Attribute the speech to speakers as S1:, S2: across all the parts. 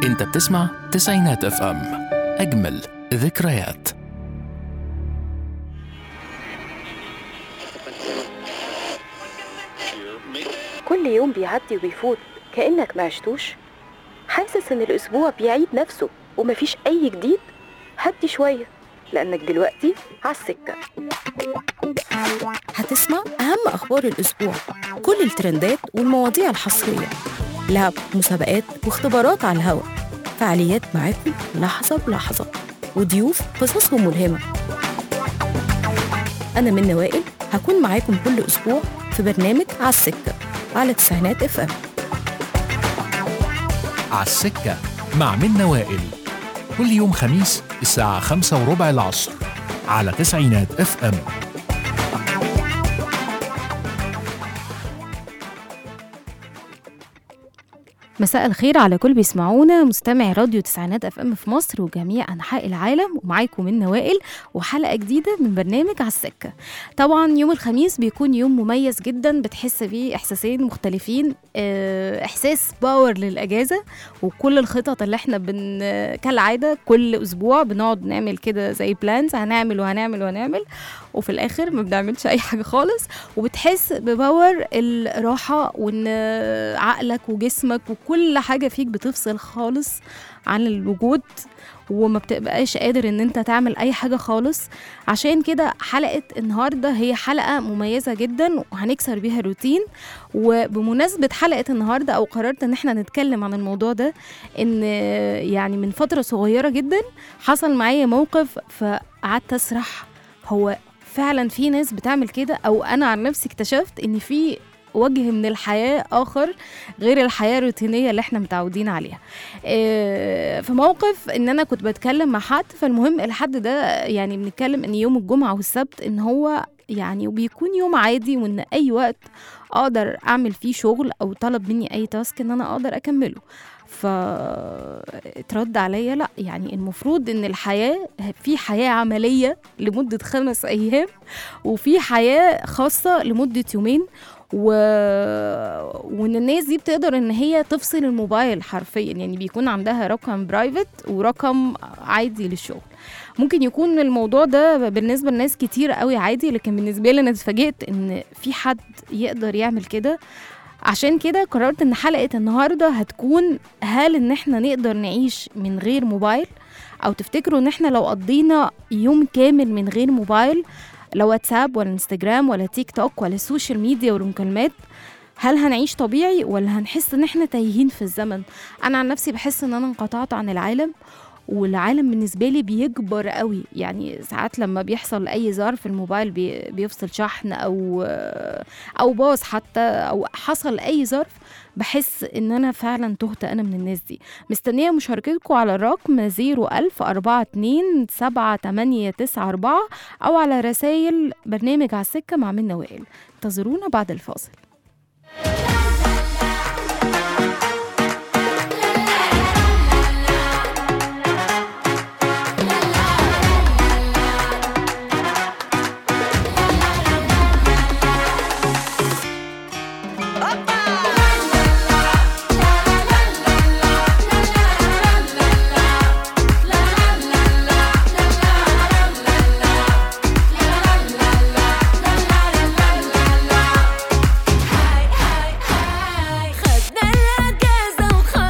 S1: انت بتسمع تسعينات اف ام اجمل ذكريات
S2: كل يوم بيعدي وبيفوت كأنك ما عشتوش حاسس إن الأسبوع بيعيد نفسه ومفيش أي جديد هدي شوية لأنك دلوقتي عالسكة
S3: هتسمع أهم أخبار الأسبوع كل الترندات والمواضيع الحصرية لعب مسابقات واختبارات على الهوا فعاليات معاكم لحظة بلحظة وضيوف قصصهم ملهمة أنا من وائل هكون معاكم كل أسبوع في برنامج على السكة على تسعينات اف ام
S1: عالسكة مع منى وائل كل يوم خميس الساعة خمسة وربع العصر على تسعينات اف ام
S3: مساء الخير على كل بيسمعونا مستمعي راديو تسعينات اف ام في مصر وجميع انحاء العالم ومعاكم من وائل وحلقه جديده من برنامج على السكه طبعا يوم الخميس بيكون يوم مميز جدا بتحس فيه احساسين مختلفين اه، احساس باور للاجازه وكل الخطط اللي احنا بن كالعاده كل اسبوع بنقعد نعمل كده زي بلانز هنعمل وهنعمل وهنعمل وفي الاخر ما بنعملش اي حاجه خالص وبتحس بباور الراحه وان عقلك وجسمك وكل حاجه فيك بتفصل خالص عن الوجود وما بتبقاش قادر ان انت تعمل اي حاجه خالص عشان كده حلقه النهارده هي حلقه مميزه جدا وهنكسر بيها الروتين وبمناسبه حلقه النهارده او قررت ان احنا نتكلم عن الموضوع ده ان يعني من فتره صغيره جدا حصل معايا موقف فقعدت اسرح هو فعلا في ناس بتعمل كده او انا عن نفسي اكتشفت ان في وجه من الحياة آخر غير الحياة الروتينية اللي احنا متعودين عليها إيه، في موقف ان انا كنت بتكلم مع حد فالمهم الحد ده يعني بنتكلم ان يوم الجمعة والسبت ان هو يعني وبيكون يوم عادي وان اي وقت اقدر اعمل فيه شغل او طلب مني اي تاسك ان انا اقدر اكمله فترد عليا لا يعني المفروض ان الحياه في حياه عمليه لمده خمس ايام وفي حياه خاصه لمده يومين و... وان الناس دي بتقدر ان هي تفصل الموبايل حرفيا يعني بيكون عندها رقم برايفت ورقم عادي للشغل ممكن يكون الموضوع ده بالنسبه لناس كتير قوي عادي لكن بالنسبه لي انا اتفاجئت ان في حد يقدر يعمل كده عشان كده قررت ان حلقه النهارده هتكون هل ان احنا نقدر نعيش من غير موبايل او تفتكروا ان احنا لو قضينا يوم كامل من غير موبايل لا واتساب ولا انستجرام ولا تيك توك ولا السوشيال ميديا والمكالمات هل هنعيش طبيعي ولا هنحس ان احنا تايهين في الزمن انا عن نفسي بحس ان انا انقطعت عن العالم والعالم بالنسبه لي بيكبر قوي يعني ساعات لما بيحصل اي ظرف الموبايل بي بيفصل شحن او او باظ حتى او حصل اي ظرف بحس ان انا فعلا تهت انا من الناس دي مستنيه مشاركتكم على الرقم 01042 7894 او على رسائل برنامج على السكه مع منى وائل انتظرونا بعد الفاصل
S4: خدنا الأجازة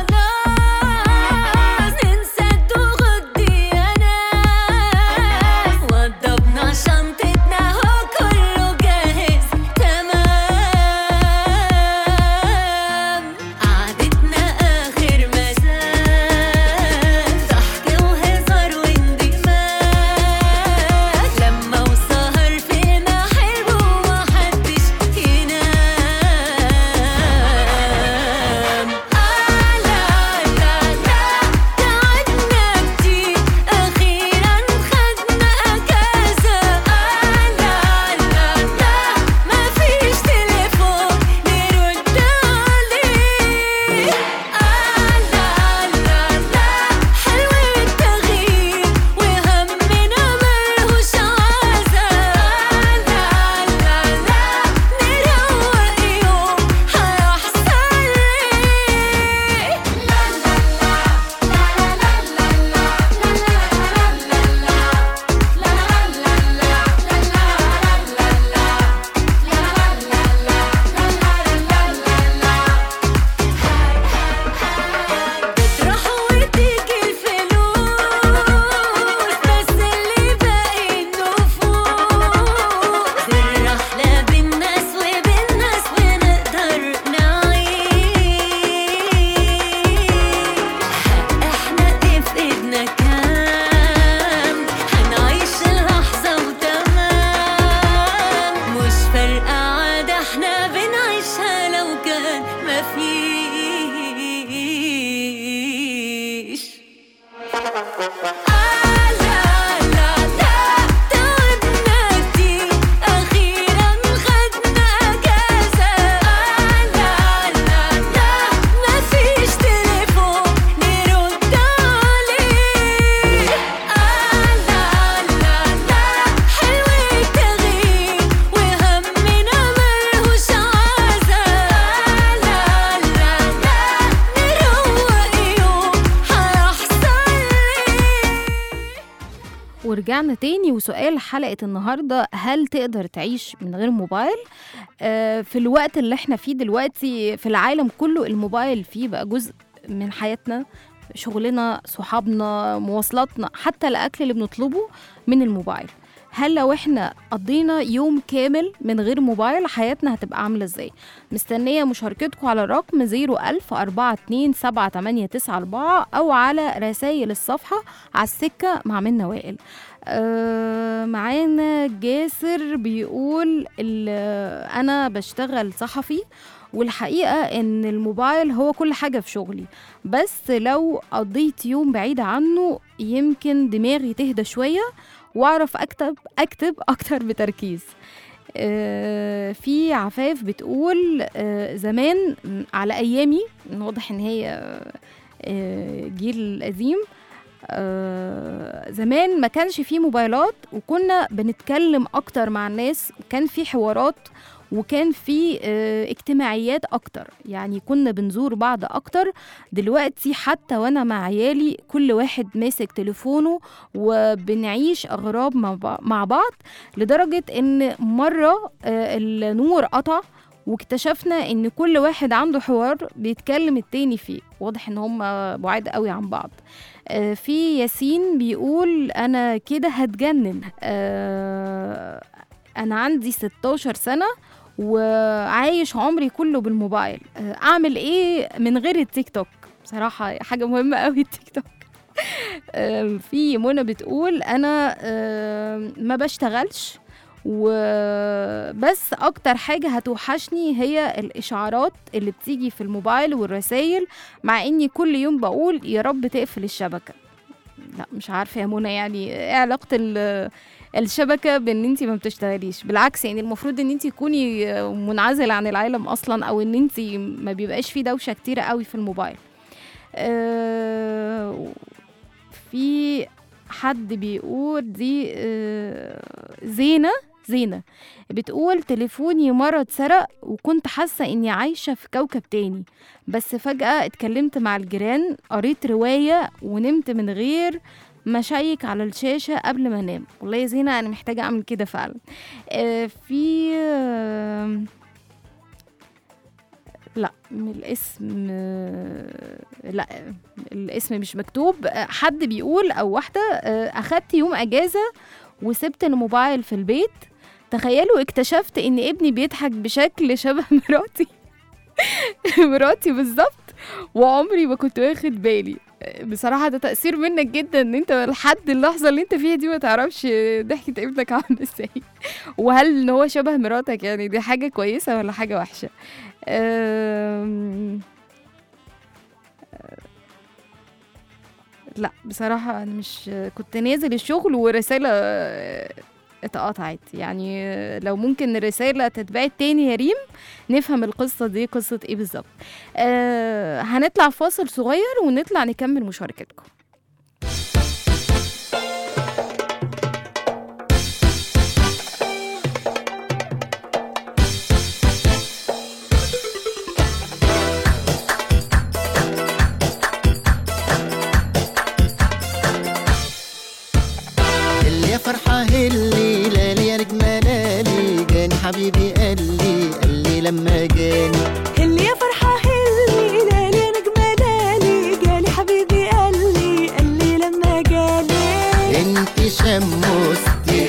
S4: وخلاص ننسى الضغوط دي يا ناس وضبنا شنطتنا هو كله جاهز تمام
S3: ورجعنا تاني وسؤال حلقة النهاردة هل تقدر تعيش من غير موبايل آه في الوقت اللي احنا فيه دلوقتي في العالم كله الموبايل فيه بقى جزء من حياتنا شغلنا صحابنا مواصلاتنا حتى الأكل اللي بنطلبه من الموبايل هل لو احنا قضينا يوم كامل من غير موبايل حياتنا هتبقى عاملة ازاي مستنية مشاركتكم على الرقم 01000 42 7894 أو على رسائل الصفحة على السكة مع منى وائل آه معانا جاسر بيقول ال- أنا بشتغل صحفي والحقيقة إن الموبايل هو كل حاجة في شغلي بس لو قضيت يوم بعيد عنه يمكن دماغي تهدى شوية وأعرف أكتب أكتب أكتر بتركيز آه، في عفاف بتقول آه، زمان م، على ايامي واضح ان هي آه، جيل قديم آه، زمان ما كانش فيه موبايلات وكنا بنتكلم اكتر مع الناس وكان في حوارات وكان في آه، اجتماعيات اكتر يعني كنا بنزور بعض اكتر دلوقتي حتى وانا مع عيالي كل واحد ماسك تليفونه وبنعيش اغراب مع بع- مع بعض لدرجة ان مرة آه، النور قطع واكتشفنا ان كل واحد عنده حوار بيتكلم التاني فيه واضح ان هم بعاد قوي عن بعض آه، في ياسين بيقول انا كده هتجنن آه، انا عندي 16 سنة وعايش عمري كله بالموبايل آه، اعمل ايه من غير التيك توك بصراحة حاجة مهمة قوي التيك توك آم، في منى بتقول انا آم، ما بشتغلش وبس اكتر حاجة هتوحشني هي الاشعارات اللي بتيجي في الموبايل والرسائل مع اني كل يوم بقول يا رب تقفل الشبكة لا مش عارفة يا منى يعني ايه علاقة ال- الشبكة بان انت ما بتشتغليش بالعكس يعني المفروض ان انت تكوني منعزلة عن العالم اصلا او ان انت ما بيبقاش في دوشة كتيرة قوي في الموبايل آه، في حد بيقول دي آه، زينة زينة بتقول تليفوني مرة اتسرق وكنت حاسة اني عايشة في كوكب تاني بس فجأة اتكلمت مع الجيران قريت رواية ونمت من غير ما اشيك على الشاشة قبل ما انام والله يا زينة انا محتاجة اعمل كده فعلا آه، في آه، لا من الاسم آه، لا الاسم مش مكتوب آه، حد بيقول او واحده آه، اخدت يوم اجازه وسبت الموبايل في البيت تخيلوا اكتشفت ان ابني بيضحك بشكل شبه مراتي مراتي بالظبط وعمري ما كنت واخد بالي آه، بصراحة ده تأثير منك جدا ان انت لحد اللحظة اللي انت فيها دي ما تعرفش ضحكة ابنك عاملة ازاي وهل ان هو شبه مراتك يعني دي حاجة كويسة ولا حاجة وحشة أم... لا بصراحة أنا مش كنت نازل الشغل ورسالة اتقطعت يعني لو ممكن الرسالة تتبعت تاني يا ريم نفهم القصة دي قصة ايه بالظبط آه هنطلع فاصل صغير ونطلع نكمل مشاركتكم
S5: اللي يا فرحة هلي لالي يا نجمة لالي جاني حبيبي قال لي قال لي لما جاني
S4: اللي يا فرحة هلي لالي يا نجمة لالي جالي حبيبي قال لي قال لي لما جالي
S5: انت شمستي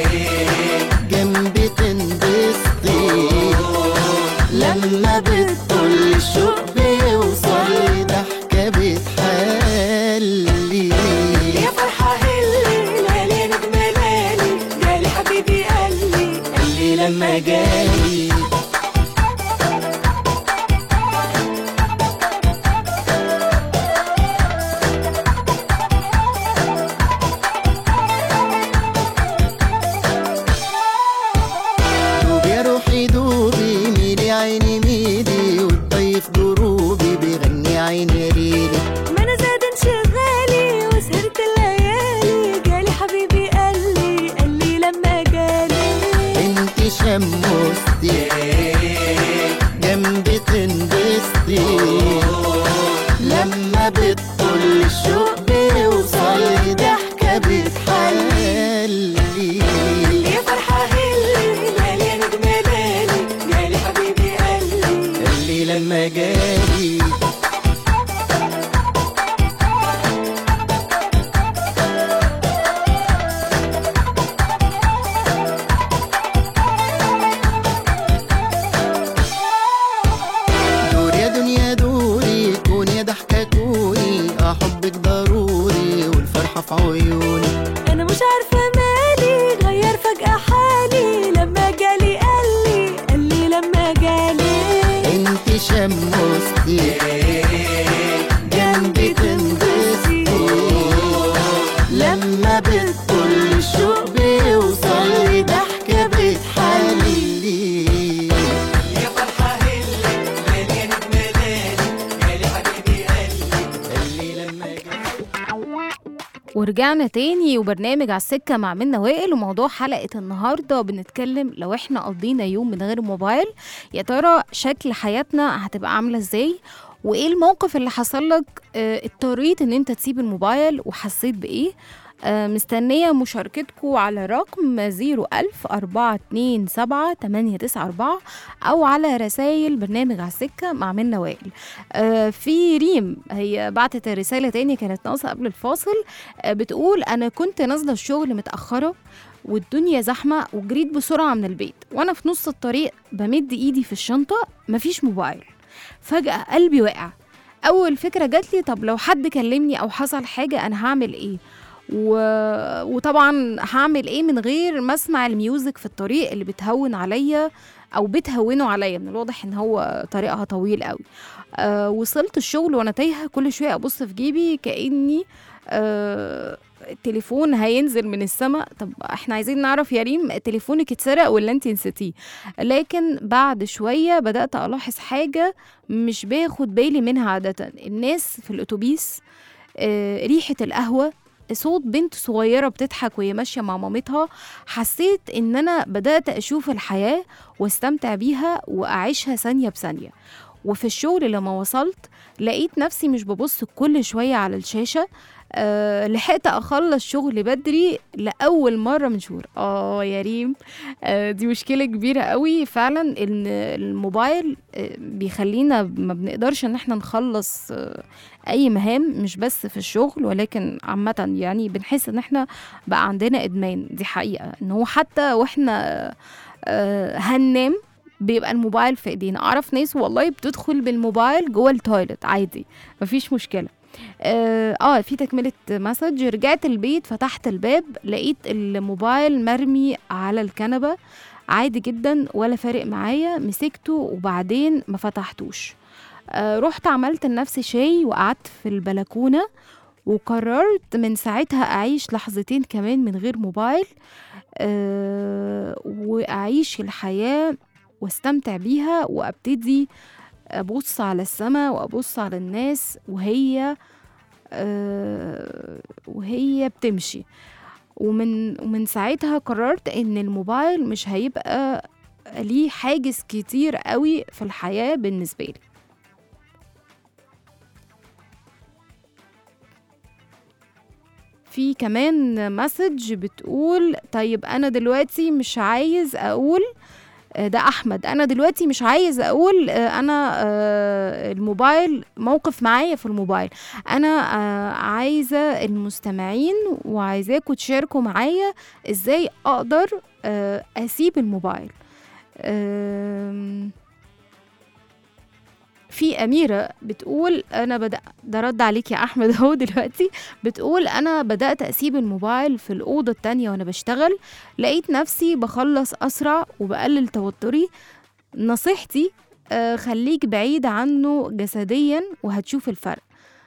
S5: جنبي تنبسطي لما بتطل الشوق بيوصل ضحكة بتحلي
S4: يا فرحة هلي لالي يا نجمة لالي جالي حبيبي قال لي
S5: قال لي لما جالي دوبي يا روحي دوبي ميلي عيني ميلي والضيف دروبي بيغني عيني ريلي
S4: ما انا زاد انشغالي وسهرت الليالي جالي حبيبي قال لي قال لي لما جالي
S5: انت شمستي جنبي تنبسطي لما بتطل الشوق بيوصل ضحكة بتحلي لما جالي دور يا دنيا دوري كون يا ضحكة كوني اه حبك ضروري والفرحة في عيوني
S4: انا مش عارفه مالي غير فجاه حالي لما جالي قالي قالي لما جالي
S5: انت شمستي جنبي تنبسطي لما بتطل الشوق بيوصل لي ضحكة بتحلي اللي لما جالي
S3: ورجعنا تاني وبرنامج على السكة مع منى وائل وموضوع حلقة النهاردة بنتكلم لو احنا قضينا يوم من غير موبايل يا ترى شكل حياتنا هتبقى عاملة ازاي وايه الموقف اللي حصل لك اه اضطريت ان انت تسيب الموبايل وحسيت بايه آه، مستنية مشاركتكم على رقم 01000 427 894 أو على رسائل برنامج على السكة مع منى وائل آه، في ريم هي بعتت رسالة تاني كانت ناقصة قبل الفاصل آه، بتقول أنا كنت نازلة الشغل متأخرة والدنيا زحمة وجريت بسرعة من البيت وأنا في نص الطريق بمد إيدي في الشنطة مفيش موبايل فجأة قلبي وقع أول فكرة جات لي طب لو حد كلمني أو حصل حاجة أنا هعمل إيه و... وطبعا هعمل ايه من غير ما اسمع الميوزك في الطريق اللي بتهون عليا او بتهونه عليا من الواضح ان هو طريقها طويل قوي آه وصلت الشغل وانا تايهه كل شويه ابص في جيبي كاني آه التليفون هينزل من السماء طب احنا عايزين نعرف يا ريم تليفونك اتسرق ولا انت نسيتيه لكن بعد شويه بدات الاحظ حاجه مش باخد بالي منها عاده الناس في الاتوبيس آه ريحه القهوه صوت بنت صغيرة بتضحك وهي ماشية مع مامتها حسيت إن أنا بدأت أشوف الحياة واستمتع بيها وأعيشها ثانية بثانية وفي الشغل لما وصلت لقيت نفسي مش ببص كل شوية على الشاشة أه لحقت أخلص شغل بدري لأول مرة من شهور آه يا ريم آه دي مشكلة كبيرة قوي فعلا إن الموبايل آه بيخلينا ما بنقدرش إن احنا نخلص آه اي مهام مش بس في الشغل ولكن عامه يعني بنحس ان احنا بقى عندنا ادمان دي حقيقه ان هو حتى واحنا آه، هننام بيبقى الموبايل في ايدينا اعرف ناس والله بتدخل بالموبايل جوه التويلت عادي مفيش مشكله اه آه، في تكمله مسج رجعت البيت فتحت الباب لقيت الموبايل مرمي على الكنبه عادي جدا ولا فارق معايا مسكته وبعدين ما فتحتوش آه، رحت عملت لنفسي شاي وقعدت في البلكونة وقررت من ساعتها أعيش لحظتين كمان من غير موبايل أه وأعيش الحياة واستمتع بيها وأبتدي أبص على السماء وأبص على الناس وهي أه وهي بتمشي ومن ومن ساعتها قررت إن الموبايل مش هيبقى ليه حاجز كتير قوي في الحياة بالنسبة لي في كمان مسج بتقول طيب انا دلوقتي مش عايز اقول آه، ده احمد انا دلوقتي مش عايز اقول آه، انا آه، الموبايل موقف معايا في الموبايل انا آه، عايزه المستمعين وعايزاكم تشاركوا معايا ازاي اقدر آه، اسيب الموبايل آم، في أميرة بتقول أنا بدأ ده رد عليك يا أحمد أهو دلوقتي بتقول أنا بدأت أسيب الموبايل في الأوضة التانية وأنا بشتغل لقيت نفسي بخلص أسرع وبقلل توتري نصيحتي آه خليك بعيد عنه جسديا وهتشوف الفرق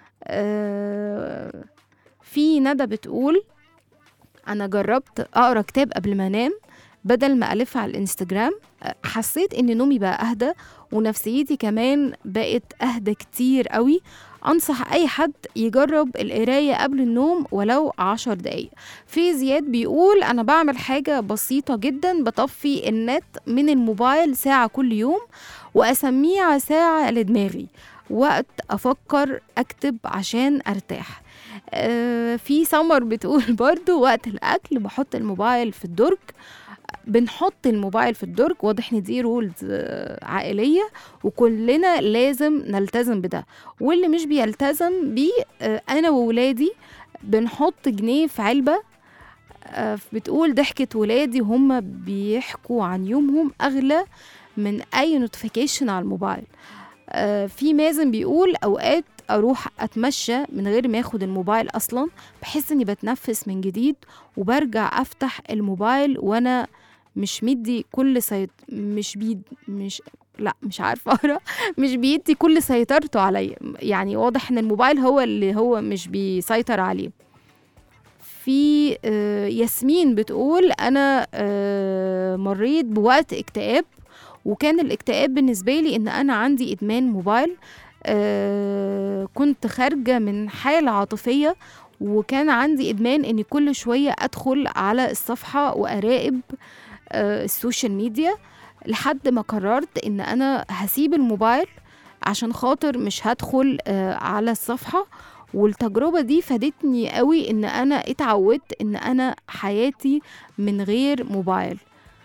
S3: آه في ندى بتقول أنا جربت أقرأ كتاب قبل ما أنام بدل ما ألف على الإنستجرام آه، حسيت إن نومي بقى أهدى ونفسيتي كمان بقت أهدى كتير قوي أنصح أي حد يجرب القراية قبل النوم ولو عشر دقايق في زياد بيقول أنا بعمل حاجة بسيطة جدا بطفي النت من الموبايل ساعة كل يوم وأسميها ساعة لدماغي وقت أفكر أكتب عشان أرتاح آه، في سمر بتقول برضو وقت الأكل بحط الموبايل في الدرج بنحط الموبايل في الدرج واضح ان دي رولز عائليه وكلنا لازم نلتزم بده واللي مش بيلتزم بيه آه، انا وولادي بنحط جنيه في علبه آه، بتقول ضحكة ولادي وهم بيحكوا عن يومهم أغلى من أي نوتيفيكيشن على الموبايل آه، في مازن بيقول أوقات أروح أتمشى من غير ما أخد الموبايل أصلا بحس إني بتنفس من جديد وبرجع أفتح الموبايل وأنا مش مدي كل سيط... مش بيد مش لا مش عارفه اقرا مش بيدي كل سيطرته عليا يعني واضح ان الموبايل هو اللي هو مش بيسيطر عليه في آه، ياسمين بتقول انا آه، مريت بوقت اكتئاب وكان الاكتئاب بالنسبه لي ان انا عندي ادمان موبايل آه، كنت خارجه من حاله عاطفيه وكان عندي ادمان اني كل شويه ادخل على الصفحه واراقب آه، السوشيال ميديا لحد ما قررت ان انا هسيب الموبايل عشان خاطر مش هدخل آه، على الصفحه والتجربة دي فادتني قوي ان انا اتعودت ان انا حياتي من غير موبايل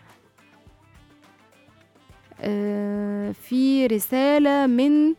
S3: آه، في رسالة من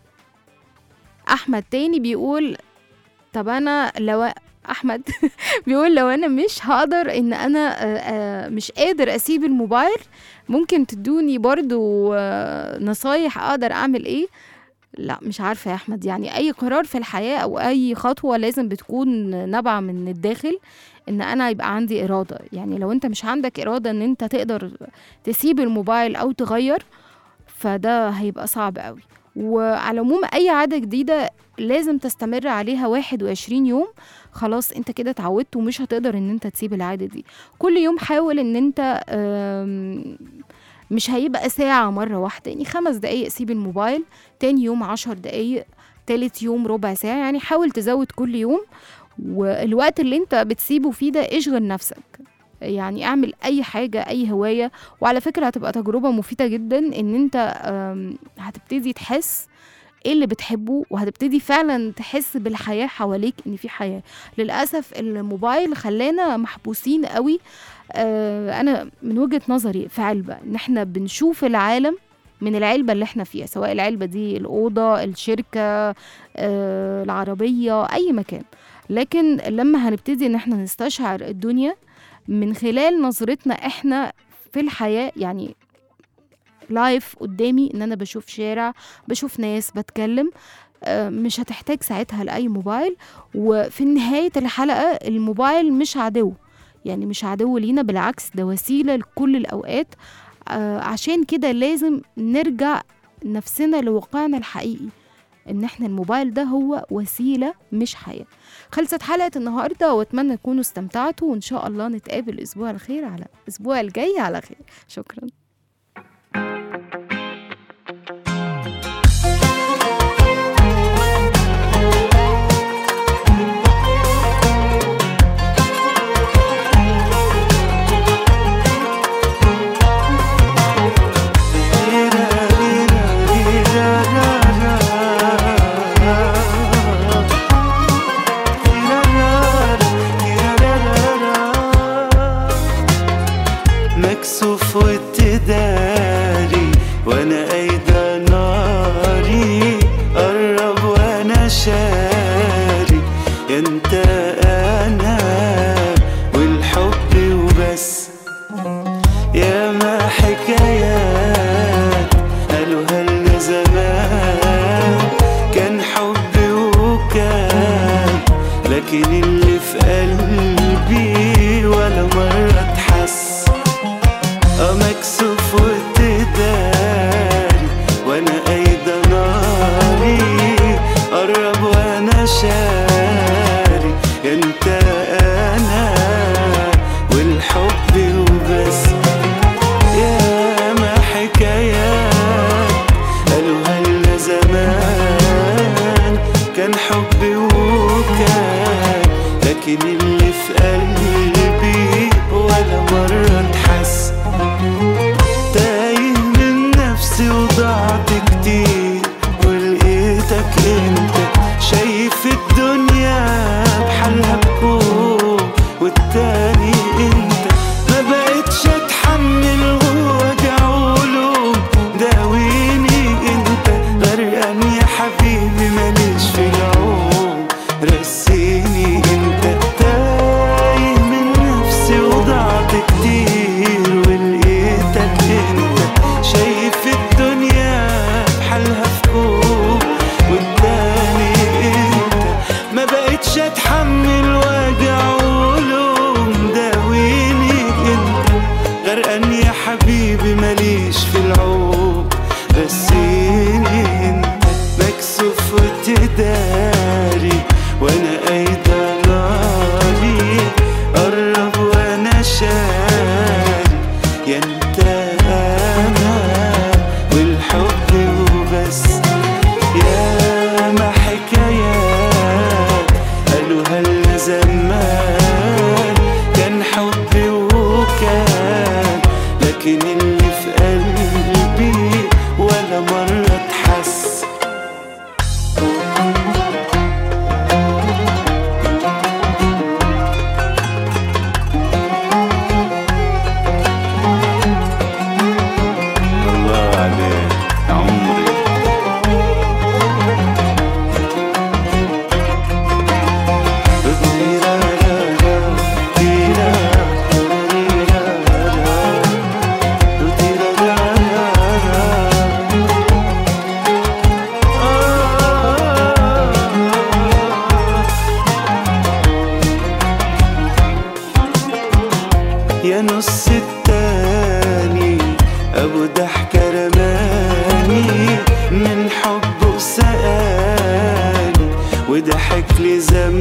S3: احمد تاني بيقول طب انا لو احمد بيقول لو انا مش هقدر ان انا آه، آه، مش قادر اسيب الموبايل ممكن تدوني برضو آه، نصايح اقدر اعمل ايه لا مش عارفة يا أحمد يعني أي قرار في الحياة أو أي خطوة لازم بتكون نابعة من الداخل إن أنا يبقى عندي إرادة يعني لو أنت مش عندك إرادة إن أنت تقدر تسيب الموبايل أو تغير فده هيبقى صعب قوي وعلى العموم أي عادة جديدة لازم تستمر عليها 21 يوم خلاص انت كده اتعودت ومش هتقدر ان انت تسيب العادة دي كل يوم حاول ان انت آم، مش هيبقى ساعة مرة واحدة يعني خمس دقايق سيب الموبايل تاني يوم عشر دقايق تالت يوم ربع ساعة يعني حاول تزود كل يوم والوقت اللي انت بتسيبه فيه ده اشغل نفسك يعني اعمل اي حاجة اي هواية وعلى فكرة هتبقى تجربة مفيدة جدا ان انت آم، هتبتدي تحس ايه اللي بتحبه وهتبتدي فعلا تحس بالحياة حواليك ان في حياة للأسف الموبايل خلانا محبوسين قوي آه، انا من وجهة نظري في علبة ان احنا بنشوف العالم من العلبة اللي احنا فيها سواء العلبة دي الأوضة الشركة آه، العربية أي مكان لكن لما هنبتدي ان احنا نستشعر الدنيا من خلال نظرتنا احنا في الحياة يعني لايف قدامي ان انا بشوف شارع بشوف ناس بتكلم آه، مش هتحتاج ساعتها لأي موبايل وفي نهاية الحلقة الموبايل مش عدو يعني مش عدو لينا بالعكس ده وسيلة لكل الأوقات آه، عشان كده لازم نرجع نفسنا لواقعنا الحقيقي ان احنا الموبايل ده هو وسيلة مش حياة خلصت حلقة النهاردة واتمنى تكونوا استمتعتوا وان شاء الله نتقابل الاسبوع الخير على الاسبوع الجاي على خير شكرا
S6: مكسوف وتداري وانا ايدا ناري قرب وانا شاري انت انا والحب وبس يا ما حكايات قالوا هل زمان كان حب وكان لكن اللي في قلبي ولا مرة اتحس اه مكسوف وتداري وانا ايدا ناري قرب وانا شاري انت انا والحب وبس يا ما حكايات قالوا هل زمان كان حب وكان لكن اللي في قلبي ولا مرة اتحس تايه من نفسي وضعت كتير ولقيتك انت شايف الدنيا بحالها بكون والتاني انت ما بقتش اتحمل زمان